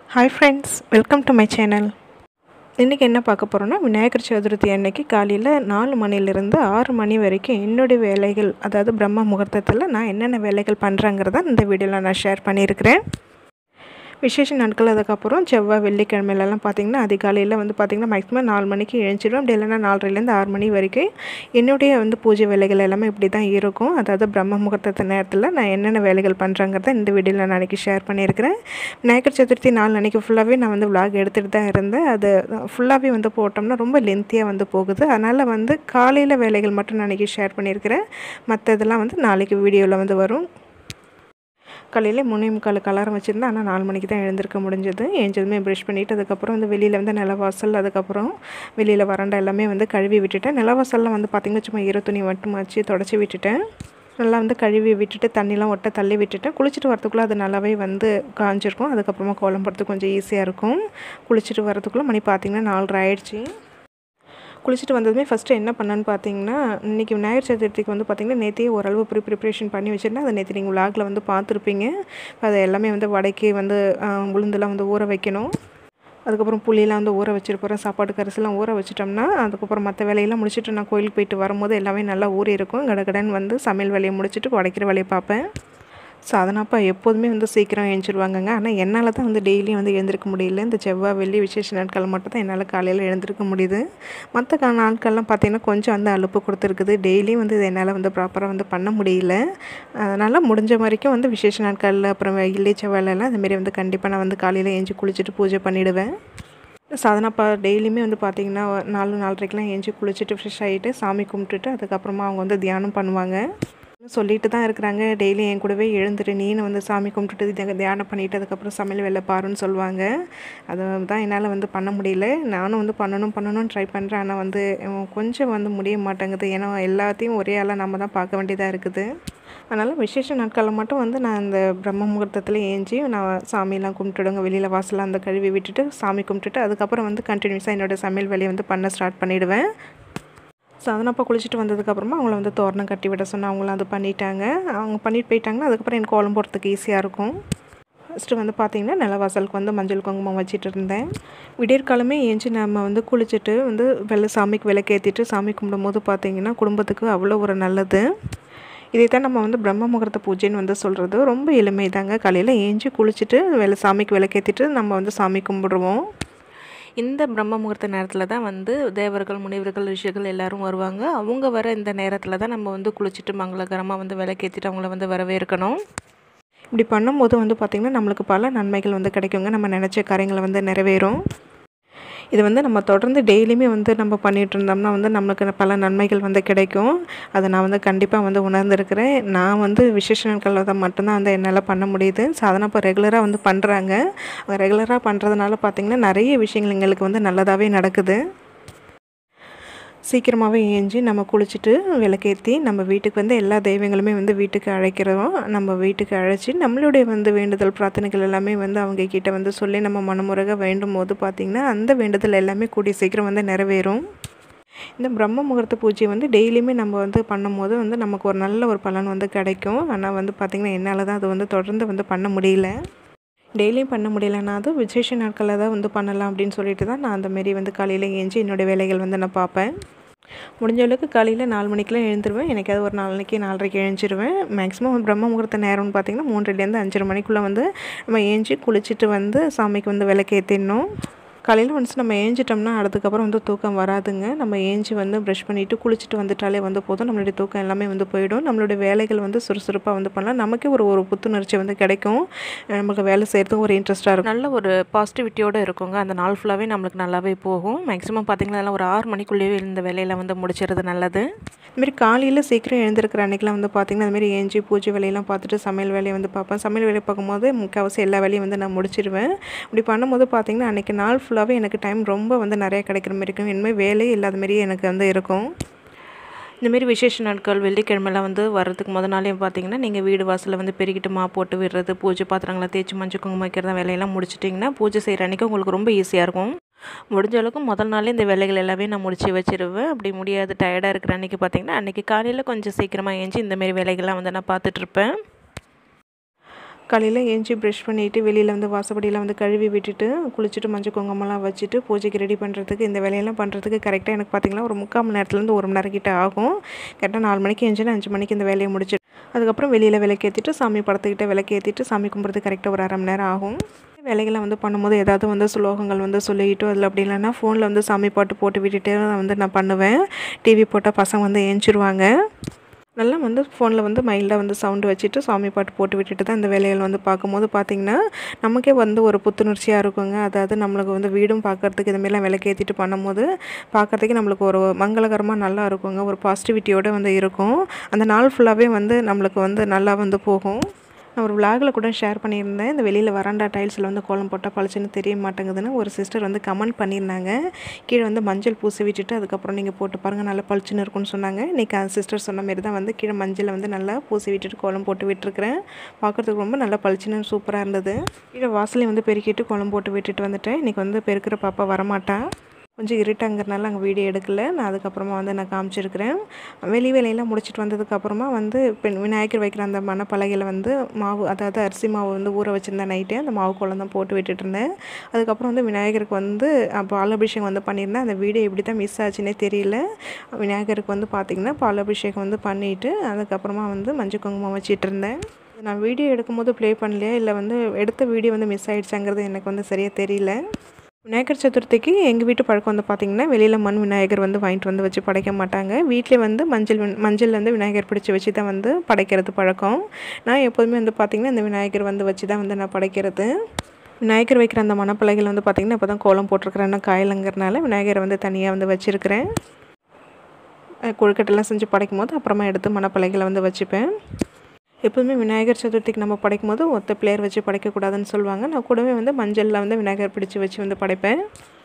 hi friends welcome to my channel இன்றைக்கி என்ன பார்க்க போகிறோன்னா விநாயகர் சதுர்த்தி அன்னைக்கு காலையில் நாலு மணிலேருந்து ஆறு மணி வரைக்கும் என்னுடைய வேலைகள் அதாவது பிரம்ம முகூர்த்தத்தில் நான் என்னென்ன வேலைகள் பண்ணுறேங்கிறத இந்த வீடியோவில் நான் ஷேர் பண்ணியிருக்கிறேன் விசேஷ நாட்கள் அதுக்கப்புறம் செவ்வாய் வெள்ளிக்கிழமையிலலாம் பார்த்திங்கன்னா அதிகாலையில் வந்து பார்த்திங்கன்னா மேக்ஸிமம் நாலு மணிக்கு எழுந்திடுவேன் அப்படி இல்லைன்னா நாலரைலேருந்து ஆறு மணி வரைக்கும் என்னுடைய வந்து பூஜை வேலைகள் எல்லாமே இப்படி தான் இருக்கும் அதாவது பிரம்ம முகூர்த்தத்து நேரத்தில் நான் என்னென்ன வேலைகள் பண்ணுறேங்கிறத இந்த வீடியோவில் நான் அன்றைக்கி ஷேர் பண்ணியிருக்கிறேன் விநாயகர் சதுர்த்தி நாலு அன்றைக்கி ஃபுல்லாகவே நான் வந்து விலாக் எடுத்துகிட்டு தான் இருந்தேன் அது ஃபுல்லாகவே வந்து போட்டோம்னா ரொம்ப லென்த்தியாக வந்து போகுது அதனால் வந்து காலையில் வேலைகள் மட்டும் நான் அன்றைக்கி ஷேர் பண்ணியிருக்கிறேன் மற்ற இதெல்லாம் வந்து நாளைக்கு வீடியோவில் வந்து வரும் காலையில் மூணே முக்கால் அலாரம் வச்சுருந்தேன் ஆனால் நாலு மணிக்கு தான் எழுந்திருக்க முடிஞ்சது எழுந்ததுமே ப்ரஷ் பண்ணிவிட்டு அதுக்கப்புறம் வந்து வெளியில் வந்து நிலவாசல் அதுக்கப்புறம் வெளியில் வறண்டா எல்லாமே வந்து கழுவி விட்டுட்டேன் நிலவாசலில் வந்து பார்த்திங்கன்னா சும்மா ஈர துணி மட்டும் வச்சு தொடச்சி விட்டுட்டேன் நல்லா வந்து கழுவி விட்டுட்டு தண்ணிலாம் ஒட்ட தள்ளி விட்டுட்டேன் குளிச்சுட்டு வரத்துக்குள்ளே அது நல்லாவே வந்து காஞ்சிருக்கும் அதுக்கப்புறமா கோலம் போடுறதுக்கு கொஞ்சம் ஈஸியாக இருக்கும் குளிச்சுட்டு வரத்துக்குள்ளே மணி பார்த்திங்கன்னா நாலரை ஆயிடுச்சு குளிச்சுட்டு வந்ததுமே ஃபஸ்ட்டு என்ன பண்ணேன்னு பார்த்தீங்கன்னா இன்றைக்கி விநாயகர் சதுர்த்திக்கு வந்து பார்த்திங்கன்னா நேற்றே ஓரளவு ப்ரி ப்ரிப்ரேஷன் பண்ணி வச்சுருந்தேன் அதை நேற்று நீங்கள் விளாகில் வந்து பார்த்துருப்பீங்க அதை எல்லாமே வந்து வடைக்கு வந்து உளுந்தெல்லாம் வந்து ஊற வைக்கணும் அதுக்கப்புறம் புளியெல்லாம் வந்து ஊற வச்சுருப்போம் சாப்பாடு கரிசெல்லாம் ஊற வச்சிட்டோம்னா அதுக்கப்புறம் மற்ற வேலையெல்லாம் முடிச்சுட்டு நான் கோயிலுக்கு போயிட்டு வரும்போது எல்லாமே நல்லா ஊறி இருக்கும் கடகடன் வந்து சமையல் வேலையை முடிச்சுட்டு உடைக்கிற வேலையை பார்ப்பேன் ஸோ அதனாப்பா எப்போதுமே வந்து சீக்கிரம் எழுந்திருவாங்கங்க ஆனால் என்னால் தான் வந்து டெய்லியும் வந்து எழுந்திருக்க முடியல இந்த செவ்வாய் வெள்ளி விசேஷ நாட்கள் மட்டும் தான் என்னால் காலையில் எழுந்திருக்க முடியுது மற்ற கா நாட்கள்லாம் பார்த்திங்கன்னா கொஞ்சம் வந்து அலுப்பு கொடுத்துருக்குது டெய்லியும் வந்து இது என்னால் வந்து ப்ராப்பராக வந்து பண்ண முடியல அதனால் முடிஞ்ச வரைக்கும் வந்து விசேஷ நாட்களில் அப்புறம் வெள்ளி செவ்வாயிலலாம் அதுமாரி வந்து கண்டிப்பாக நான் வந்து காலையில் ஏஞ்சி குளிச்சுட்டு பூஜை பண்ணிவிடுவேன் சாதனாப்பா டெய்லியுமே வந்து பார்த்திங்கன்னா நாலு நாலரைக்கெலாம் ஏஞ்சி குளிச்சுட்டு ஃப்ரெஷ் ஆகிட்டு சாமி கும்பிட்டுட்டு அதுக்கப்புறமா அவங்க வந்து தியானம் பண்ணுவாங்க சொல்லிட்டு தான் இருக்கிறாங்க டெய்லி என் கூடவே எழுந்துட்டு நீனு வந்து சாமி கும்பிட்டுட்டு தியானம் பண்ணிவிட்டு அதுக்கப்புறம் சமையல் வேலை பாருன்னு சொல்லுவாங்க அதை தான் என்னால் வந்து பண்ண முடியல நானும் வந்து பண்ணணும் பண்ணணும்னு ட்ரை பண்ணுறேன் ஆனால் வந்து கொஞ்சம் வந்து முடிய மாட்டேங்குது ஏன்னா எல்லாத்தையும் ஒரே ஆளாக நம்ம தான் பார்க்க வேண்டியதாக இருக்குது அதனால் விசேஷ நாட்களில் மட்டும் வந்து நான் இந்த பிரம்ம முகூர்த்தத்தில் ஏஞ்சி நான் சாமியெல்லாம் கும்பிட்டுடுங்க வெளியில் வாசலாம் அந்த கழுவி விட்டுட்டு சாமி கும்பிட்டுட்டு அதுக்கப்புறம் வந்து கண்டினியூஸாக என்னோடய சமையல் வேலையை வந்து பண்ண ஸ்டார்ட் பண்ணிவிடுவேன் ஸோ அதனப்போ குளிச்சுட்டு வந்ததுக்கப்புறமா அவங்கள வந்து தோரணம் கட்டி விட சொன்னால் அவங்களும் அது பண்ணிட்டாங்க அவங்க பண்ணிட்டு போயிட்டாங்கன்னா அதுக்கப்புறம் எனக்கு கோலம் போடுறதுக்கு ஈஸியாக இருக்கும் ஃபஸ்ட்டு வந்து பார்த்திங்கன்னா நிலவாசலுக்கு வந்து மஞ்சள் குங்குமம் வச்சுட்டு இருந்தேன் விடியற்காலமே ஏஞ்சி நம்ம வந்து குளிச்சுட்டு வந்து வெள்ளை சாமிக்கு விளக்கேற்றிட்டு சாமி கும்பிடும்போது பார்த்திங்கன்னா குடும்பத்துக்கு அவ்வளோ ஒரு நல்லது இதை தான் நம்ம வந்து பிரம்ம முகூர்த்த பூஜைன்னு வந்து சொல்கிறது ரொம்ப எளிமை தாங்க காலையில் ஏஞ்சி குளிச்சுட்டு வெள்ளை சாமிக்கு விளக்கேற்றிட்டு நம்ம வந்து சாமி கும்பிடுவோம் இந்த பிரம்ம முகூர்த்த நேரத்தில் தான் வந்து தேவர்கள் முனிவர்கள் ரிஷிகள் எல்லோரும் வருவாங்க அவங்க வர இந்த நேரத்தில் தான் நம்ம வந்து குளிச்சுட்டு மங்களகரமாக வந்து விளக்கேற்றிட்டு அவங்கள வந்து வரவேற்கணும் இப்படி பண்ணும்போது வந்து பார்த்திங்கன்னா நம்மளுக்கு பல நன்மைகள் வந்து கிடைக்குங்க நம்ம நினச்ச காரியங்களை வந்து நிறைவேறும் இது வந்து நம்ம தொடர்ந்து டெய்லியுமே வந்து நம்ம பண்ணிகிட்டு இருந்தோம்னா வந்து நம்மளுக்கு பல நன்மைகள் வந்து கிடைக்கும் அதை நான் வந்து கண்டிப்பாக வந்து உணர்ந்துருக்கிறேன் நான் வந்து விசேஷ நாட்களில் தான் மட்டும்தான் வந்து என்னால் பண்ண முடியுது சாதனை இப்போ ரெகுலராக வந்து பண்ணுறாங்க ரெகுலராக பண்ணுறதுனால பார்த்திங்கன்னா நிறைய விஷயங்கள் எங்களுக்கு வந்து நல்லதாகவே நடக்குது சீக்கிரமாகவே ஏஞ்சி நம்ம குளிச்சுட்டு விளக்கேற்றி நம்ம வீட்டுக்கு வந்து எல்லா தெய்வங்களுமே வந்து வீட்டுக்கு அழைக்கிறோம் நம்ம வீட்டுக்கு அழைச்சி நம்மளுடைய வந்து வேண்டுதல் பிரார்த்தனைகள் எல்லாமே வந்து அவங்க கிட்ட வந்து சொல்லி நம்ம மனமுருக வேண்டும் போது பார்த்திங்கன்னா அந்த வேண்டுதல் எல்லாமே கூடிய சீக்கிரம் வந்து நிறைவேறும் இந்த பிரம்ம முகூர்த்த பூஜை வந்து டெய்லியுமே நம்ம வந்து பண்ணும்போது வந்து நமக்கு ஒரு நல்ல ஒரு பலன் வந்து கிடைக்கும் ஆனால் வந்து பார்த்திங்கன்னா என்னால் தான் அது வந்து தொடர்ந்து வந்து பண்ண முடியல டெய்லியும் பண்ண முடியலன்னா அது விசேஷ நாட்களில் தான் வந்து பண்ணலாம் அப்படின்னு சொல்லிட்டு தான் நான் அந்தமாரி வந்து காலையில் ஏஞ்சி என்னோடய வேலைகள் வந்து நான் பார்ப்பேன் முடிஞ்ச அளவுக்கு காலையில் நாலு மணிக்கெலாம் எழுந்துருவேன் எனக்காவது ஒரு நாலு மணிக்கு நாலரைக்கு எழுந்திருவேன் மேக்ஸிமம் பிரம்ம முகூர்த்த நேரம்னு பார்த்திங்கன்னா மூன்றுலேருந்து அஞ்சரை மணிக்குள்ளே வந்து நம்ம ஏஞ்சி குளிச்சுட்டு வந்து சாமிக்கு வந்து விளக்கேற்றிடணும் காலையில் ஒன்ஸ் நம்ம ஏஞ்சிட்டோம்னா அதுக்கப்புறம் வந்து தூக்கம் வராதுங்க நம்ம ஏஞ்சி வந்து ப்ரஷ் பண்ணிவிட்டு குளிச்சுட்டு வந்துட்டாலே வந்து போதும் நம்மளுடைய தூக்கம் எல்லாமே வந்து போயிடும் நம்மளுடைய வேலைகள் வந்து சுறுசுறுப்பாக வந்து பண்ணலாம் நமக்கே ஒரு ஒரு புத்துணர்ச்சி வந்து கிடைக்கும் நமக்கு வேலை செய்கிறதுக்கு ஒரு இன்ட்ரெஸ்ட்டாக இருக்கும் நல்ல ஒரு பாசிட்டிவிட்டியோடு இருக்குங்க அந்த நாள் ஃபுல்லாகவே நம்மளுக்கு நல்லாவே போகும் மேக்ஸிமம் பார்த்திங்கன்னா அதெல்லாம் ஒரு ஆறு மணிக்குள்ளேயே இந்த வேலையில் வந்து முடிச்சிறது நல்லது இதுமாரி காலையில் சீக்கிரம் எழுந்திருக்கிற அன்றைக்கெலாம் வந்து பார்த்திங்கன்னா அதுமாரி ஏஞ்சி பூஜை வேலையெல்லாம் பார்த்துட்டு சமையல் வேலையை வந்து பார்ப்பேன் சமையல் வேலையை பார்க்கும்போது முக்கால்வாசி எல்லா வேலையும் வந்து நான் முடிச்சிடுவேன் இப்படி பண்ணும்போது பார்த்திங்கன்னா அன்றைக்கி நாள் ஃபுல்லாக ஃபுல்லாகவே எனக்கு டைம் ரொம்ப வந்து நிறைய கிடைக்கிற மாதிரி இருக்கும் இனிமேல் வேலையே இல்லாத மாரியே எனக்கு வந்து இருக்கும் இந்தமாரி விசேஷ நாட்கள் வெள்ளிக்கிழமெல்லாம் வந்து வர்றதுக்கு முத நாளே பார்த்தீங்கன்னா நீங்கள் வீடு வாசலில் வந்து பெருக்கிட்டு மா போட்டு விடுறது பூஜை பாத்திரங்களை தேய்ச்சி மஞ்சள் குங்குமம் வைக்கிறத வேலையெல்லாம் முடிச்சிட்டிங்கன்னா பூஜை செய்கிற அன்றைக்கி உங்களுக்கு ரொம்ப ஈஸியாக இருக்கும் முடிஞ்ச அளவுக்கு முதல் நாளே இந்த வேலைகள் எல்லாமே நான் முடிச்சு வச்சிருவேன் அப்படி முடியாது டயர்டாக இருக்கிற அன்றைக்கி பார்த்தீங்கன்னா அன்றைக்கி காலையில் கொஞ்சம் சீக்கிரமாக ஏஞ்சி இந்தமாரி வேலைகள்லாம் வந்து நான் பார்த்துட்ருப்பேன் காலையில் ஏஞ்சி ப்ரஷ் பண்ணிவிட்டு வெளியில் வந்து வாசப்படியில் வந்து கழுவி விட்டுட்டு குளிச்சுட்டு மஞ்சள் குங்குமம்லாம் வச்சுட்டு பூஜைக்கு ரெடி பண்ணுறதுக்கு இந்த வேலையெல்லாம் பண்ணுறதுக்கு கரெக்டாக எனக்கு பார்த்திங்கன்னா ஒரு முக்கால் மணி நேரத்துலேருந்து ஒரு மணி நேரம் கிட்ட ஆகும் கரெக்டாக நாலு மணிக்கு எழுஞ்சினா அஞ்சு மணிக்கு இந்த வேலையை முடிச்சுட்டு அதுக்கப்புறம் வெளியில் விளக்கேற்றிட்டு சாமி படத்துக்கிட்ட விளக்கேற்றிட்டு சாமி கும்பிட்றது கரெக்டாக ஒரு அரை மணி நேரம் ஆகும் வேலைகளை வந்து பண்ணும்போது ஏதாவது வந்து ஸ்லோகங்கள் வந்து சொல்லிக்கிட்டோ அதில் அப்படி இல்லைன்னா ஃபோனில் வந்து சாமி பாட்டு போட்டு விட்டுட்டு வந்து நான் பண்ணுவேன் டிவி போட்டால் பசங்க வந்து ஏஞ்சிருவாங்க நல்லா வந்து ஃபோனில் வந்து மைல்டாக வந்து சவுண்டு வச்சுட்டு சாமி பாட்டு போட்டு விட்டுட்டு தான் இந்த வேலைகள் வந்து பார்க்கும்போது பார்த்திங்கன்னா நமக்கே வந்து ஒரு புத்துணர்ச்சியாக இருக்குங்க அதாவது நம்மளுக்கு வந்து வீடும் பார்க்குறதுக்கு இதுமாரிலாம் விளக்கேற்றிட்டு பண்ணும்போது பார்க்குறதுக்கு நம்மளுக்கு ஒரு மங்களகரமாக நல்லா இருக்குங்க ஒரு பாசிட்டிவிட்டியோடு வந்து இருக்கும் அந்த நாள் ஃபுல்லாகவே வந்து நம்மளுக்கு வந்து நல்லா வந்து போகும் நான் ஒரு விலாகில் கூட ஷேர் பண்ணியிருந்தேன் இந்த வெளியில் வராண்டா டைல்ஸில் வந்து கோலம் போட்டால் பளிச்சுன்னு தெரிய மாட்டேங்குதுன்னு ஒரு சிஸ்டர் வந்து கமெண்ட் பண்ணியிருந்தாங்க கீழே வந்து மஞ்சள் பூசி விட்டுட்டு அதுக்கப்புறம் நீங்கள் போட்டு பாருங்கள் நல்லா பளிச்சுன்னு இருக்கும்னு சொன்னாங்க இன்றைக்கி அந்த சிஸ்டர் சொன்ன மாரி தான் வந்து கீழே மஞ்சளை வந்து நல்லா பூசி விட்டுட்டு கோலம் போட்டு விட்டுருக்கிறேன் பார்க்குறதுக்கு ரொம்ப நல்லா பளிச்சுன்னு சூப்பராக இருந்தது கீழே வாசலையும் வந்து பெருக்கிட்டு கோலம் போட்டு விட்டுட்டு வந்துட்டேன் இன்றைக்கி வந்து பெருக்கிற பாப்பா வரமாட்டா கொஞ்சம் இருட்டாங்கிறனால அங்கே வீடியோ எடுக்கல நான் அதுக்கப்புறமா வந்து நான் காமிச்சிருக்கிறேன் வெளி வேலையெல்லாம் முடிச்சுட்டு வந்ததுக்கப்புறமா வந்து பெண் விநாயகர் வைக்கிற அந்த மணப்பலகையில் வந்து மாவு அதாவது அரிசி மாவு வந்து ஊற வச்சுருந்தேன் நைட்டே அந்த மாவு குழந்தை தான் போட்டு விட்டுட்டு இருந்தேன் அதுக்கப்புறம் வந்து விநாயகருக்கு வந்து பாலாபிஷேகம் வந்து பண்ணியிருந்தேன் அந்த வீடியோ எப்படி தான் மிஸ் ஆச்சுன்னே தெரியல விநாயகருக்கு வந்து பார்த்திங்கன்னா பாலாபிஷேகம் வந்து பண்ணிவிட்டு அதுக்கப்புறமா வந்து மஞ்சள் குங்குமம் வச்சிட்டு இருந்தேன் நான் வீடியோ எடுக்கும்போது ப்ளே பண்ணலையா இல்லை வந்து எடுத்த வீடியோ வந்து மிஸ் ஆகிடுச்சாங்கிறது எனக்கு வந்து சரியாக தெரியல விநாயகர் சதுர்த்திக்கு எங்கள் வீட்டு பழக்கம் வந்து பார்த்திங்கன்னா வெளியில் மண் விநாயகர் வந்து வாங்கிட்டு வந்து வச்சு படைக்க மாட்டாங்க வீட்டிலே வந்து மஞ்சள் மஞ்சள் வந்து விநாயகர் பிடிச்சி வச்சு தான் வந்து படைக்கிறது பழக்கம் நான் எப்போதுமே வந்து பார்த்திங்கன்னா இந்த விநாயகர் வந்து வச்சு தான் வந்து நான் படைக்கிறது விநாயகர் வைக்கிற அந்த மணப்பலகையில் வந்து பார்த்திங்கன்னா இப்போ தான் கோலம் போட்டிருக்கிறேன்னா காயலங்கிறனால விநாயகரை வந்து தனியாக வந்து வச்சுருக்கிறேன் கொழுக்கட்டெல்லாம் செஞ்சு படைக்கும் போது அப்புறமா எடுத்து மணப்பலகையில் வந்து வச்சுப்பேன் எப்போதுமே விநாயகர் சதுர்த்திக்கு நம்ம படைக்கும் போது ஒத்த பிளேயர் வச்சு படைக்கக்கூடாதுன்னு சொல்லுவாங்க நான் கூடவே வந்து மஞ்சளில் வந்து விநாயகர் பிடிச்சி வச்சு வந்து படைப்பேன்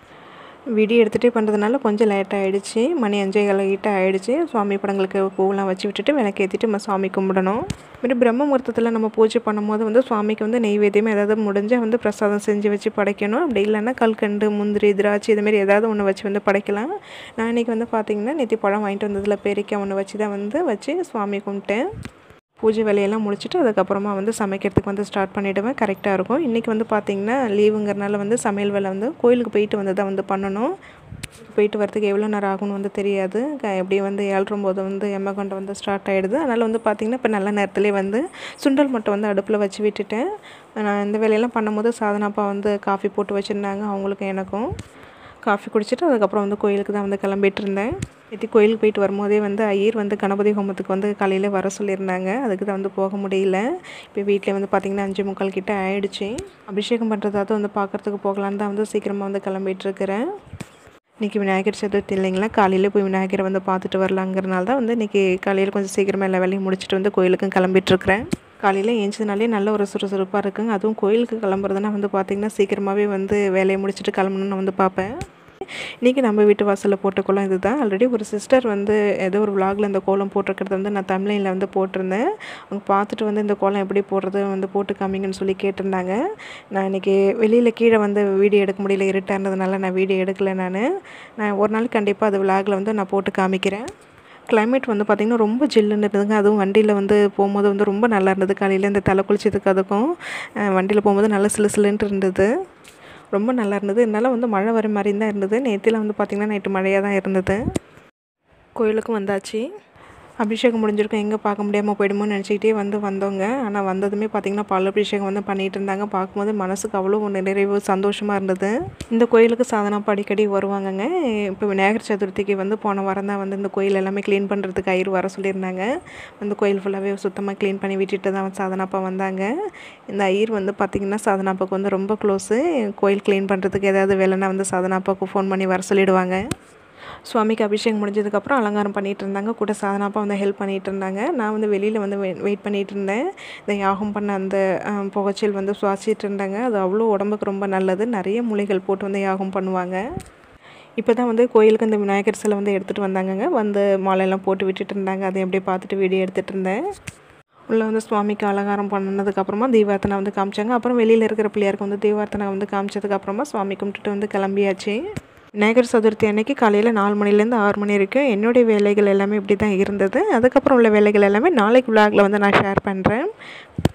வீடியோ எடுத்துகிட்டே பண்ணுறதுனால கொஞ்சம் லேட் ஆகிடுச்சு மணி அஞ்சே கிட்ட ஆகிடுச்சு சுவாமி படங்களுக்கு பூவெலாம் வச்சு விட்டுட்டு விளக்கேற்றிட்டு நம்ம சாமி கும்பிடணும் இப்படி பிரம்ம முகூர்த்தத்தில் நம்ம பூஜை பண்ணும்போது வந்து சுவாமிக்கு வந்து நெய்வேத்தியம் ஏதாவது முடிஞ்சால் வந்து பிரசாதம் செஞ்சு வச்சு படைக்கணும் அப்படி இல்லைன்னா கல்கண்டு முந்திரி திராட்சை இதுமாரி ஏதாவது ஒன்று வச்சு வந்து படைக்கலாம் நான் இன்றைக்கி வந்து பார்த்திங்கன்னா நெத்தி பழம் வாங்கிட்டு வந்ததில் பெருக்க ஒன்று வச்சு தான் வந்து வச்சு சுவாமி கும்பிட்டேன் பூஜை வேலையெல்லாம் முடிச்சுட்டு அதுக்கப்புறமா வந்து சமைக்கிறதுக்கு வந்து ஸ்டார்ட் பண்ணிவிடுவேன் கரெக்டாக இருக்கும் இன்றைக்கி வந்து பார்த்திங்கன்னா லீவுங்கிறனால வந்து சமையல் வேலை வந்து கோயிலுக்கு போயிட்டு வந்து தான் வந்து பண்ணணும் போயிட்டு வரதுக்கு எவ்வளோ நேரம் ஆகும்னு வந்து தெரியாது எப்படியும் வந்து ஏழ்றும் போது வந்து எம்மகொண்டை வந்து ஸ்டார்ட் ஆகிடுது அதனால் வந்து பார்த்திங்கன்னா இப்போ நல்ல நேரத்துலேயே வந்து சுண்டல் மட்டும் வந்து அடுப்பில் வச்சு விட்டுட்டேன் நான் இந்த வேலையெல்லாம் பண்ணும்போது சாதனாப்பா வந்து காஃபி போட்டு வச்சுருந்தாங்க அவங்களுக்கும் எனக்கும் காஃபி குடிச்சிட்டு அதுக்கப்புறம் வந்து கோயிலுக்கு தான் வந்து கிளம்பிட்டு இருந்தேன் நேற்று கோயிலுக்கு போயிட்டு வரும்போதே வந்து ஐயர் வந்து கணபதி ஹோமத்துக்கு வந்து காலையில் வர சொல்லியிருந்தாங்க அதுக்கு தான் வந்து போக முடியல இப்போ வீட்டில் வந்து பார்த்திங்கன்னா அஞ்சு முக்கால் கிட்ட ஆயிடுச்சு அபிஷேகம் பண்ணுறதாவது வந்து பார்க்குறதுக்கு போகலான்னு தான் வந்து சீக்கிரமாக வந்து கிளம்பிட்டு இருக்கிறேன் இன்றைக்கி விநாயகர் சதுர்த்தி இல்லைங்களா காலையில் போய் விநாயகரை வந்து பார்த்துட்டு வரலாங்கிறனால தான் வந்து இன்றைக்கி காலையில் கொஞ்சம் சீக்கிரமாக எல்லா வேலையும் முடிச்சுட்டு வந்து கோயிலுக்கும் கிளம்பிட்டுருக்கிறேன் காலையில் ஏஞ்சதுனாலே நல்ல ஒரு சுறுசுறுப்பாக இருக்குங்க அதுவும் கோயிலுக்கு கிளம்புறதுனா வந்து பார்த்திங்கன்னா சீக்கிரமாகவே வந்து வேலையை முடிச்சுட்டு கிளம்பணுன்னு வந்து பார்ப்பேன் இன்றைக்கி நம்ம வீட்டு வாசலில் போட்ட கோலம் இது தான் ஆல்ரெடி ஒரு சிஸ்டர் வந்து ஏதோ ஒரு விலாகில் இந்த கோலம் போட்டிருக்கிறது வந்து நான் தமிழில் வந்து போட்டிருந்தேன் அவங்க பார்த்துட்டு வந்து இந்த கோலம் எப்படி போடுறது வந்து போட்டு காமிங்கன்னு சொல்லி கேட்டிருந்தாங்க நான் இன்றைக்கி வெளியில் கீழே வந்து வீடியோ எடுக்க முடியல இருட்டாக இருந்ததுனால நான் வீடியோ எடுக்கலை நான் நான் ஒரு நாள் கண்டிப்பாக அது விலாகில் வந்து நான் போட்டு காமிக்கிறேன் கிளைமேட் வந்து பார்த்திங்கன்னா ரொம்ப ஜில்லுன்னு இருந்ததுங்க அதுவும் வண்டியில் வந்து போகும்போது வந்து ரொம்ப நல்லா இருந்தது காலையில் இந்த தலை குளிச்சதுக்கு அதுக்கும் வண்டியில் போகும்போது நல்லா சிலு சிலுன்ட்டு இருந்தது ரொம்ப நல்லா இருந்தது இருந்தாலும் வந்து மழை வர மாதிரி தான் இருந்தது நேற்றில் வந்து பார்த்திங்கன்னா நைட்டு மழையாக தான் இருந்தது கோயிலுக்கும் வந்தாச்சு அபிஷேகம் முடிஞ்சிருக்கும் எங்கே பார்க்க முடியாமல் போயிடுமோன்னு நினச்சிக்கிட்டே வந்து வந்தோங்க ஆனால் வந்ததுமே பார்த்திங்கன்னா பால் அபிஷேகம் வந்து பண்ணிகிட்டு இருந்தாங்க பார்க்கும்போது மனசுக்கு அவ்வளோ ஒரு நிறைவு சந்தோஷமாக இருந்தது இந்த கோயிலுக்கு சாதனாப்பா அடிக்கடி வருவாங்கங்க இப்போ விநாயகர் சதுர்த்திக்கு வந்து போன வாரம் தான் வந்து இந்த கோயில் எல்லாமே க்ளீன் பண்ணுறதுக்கு ஐயர் வர சொல்லியிருந்தாங்க அந்த கோயில் ஃபுல்லாகவே சுத்தமாக க்ளீன் பண்ணி விட்டுட்டு தான் சாதனாப்பா வந்தாங்க இந்த ஐயர் வந்து பார்த்திங்கன்னா சாதனாப்பாவுக்கு வந்து ரொம்ப க்ளோஸு கோயில் க்ளீன் பண்ணுறதுக்கு ஏதாவது வேலைன்னா வந்து சாதனாப்பாவுக்கு ஃபோன் பண்ணி வர சொல்லிவிடுவாங்க சுவாமிக்கு அபிஷேகம் முடிஞ்சதுக்கப்புறம் அலங்காரம் பண்ணிகிட்டு இருந்தாங்க கூட சாதனாப்பா வந்து ஹெல்ப் பண்ணிகிட்டு இருந்தாங்க நான் வந்து வெளியில் வந்து வெயிட் பண்ணிகிட்டு இருந்தேன் இந்த யாகம் பண்ண அந்த புகைச்சல் வந்து சுவாசிட்டு இருந்தாங்க அது அவ்வளோ உடம்புக்கு ரொம்ப நல்லது நிறைய மூலிகள் போட்டு வந்து யாகம் பண்ணுவாங்க இப்போ தான் வந்து கோயிலுக்கு இந்த விநாயகர் சிலை வந்து எடுத்துகிட்டு வந்தாங்கங்க வந்து மாலையெல்லாம் போட்டு விட்டுட்டு இருந்தாங்க அதை அப்படியே பார்த்துட்டு வீடியோ எடுத்துகிட்டு இருந்தேன் உள்ளே வந்து சுவாமிக்கு அலங்காரம் பண்ணதுக்கப்புறமா தீபார்த்தனை வந்து காமிச்சாங்க அப்புறம் வெளியில் இருக்கிற பிள்ளையாருக்கு வந்து தீபார்த்தனை வந்து காமிச்சதுக்கப்புறமா சுவாமி கும்பிட்டுட்டு வந்து கிளம்பியாச்சு விநாயகர் சதுர்த்தி அன்னைக்கு காலையில் நாலு மணிலேருந்து ஆறு மணி வரைக்கும் என்னுடைய வேலைகள் எல்லாமே இப்படி தான் இருந்தது அதுக்கப்புறம் உள்ள வேலைகள் எல்லாமே நாளைக்கு விலாகில் வந்து நான் ஷேர் பண்ணுறேன்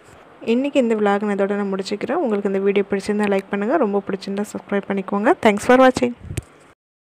இன்றைக்கி இந்த விலாக் நான் இதோட நான் முடிச்சுக்கிறேன் உங்களுக்கு இந்த வீடியோ பிடிச்சிருந்தா லைக் பண்ணுங்கள் ரொம்ப பிடிச்சிருந்தா சப்ஸ்கிரைப் பண்ணிக்கோங்க தேங்க்ஸ் ஃபார் வாட்சிங்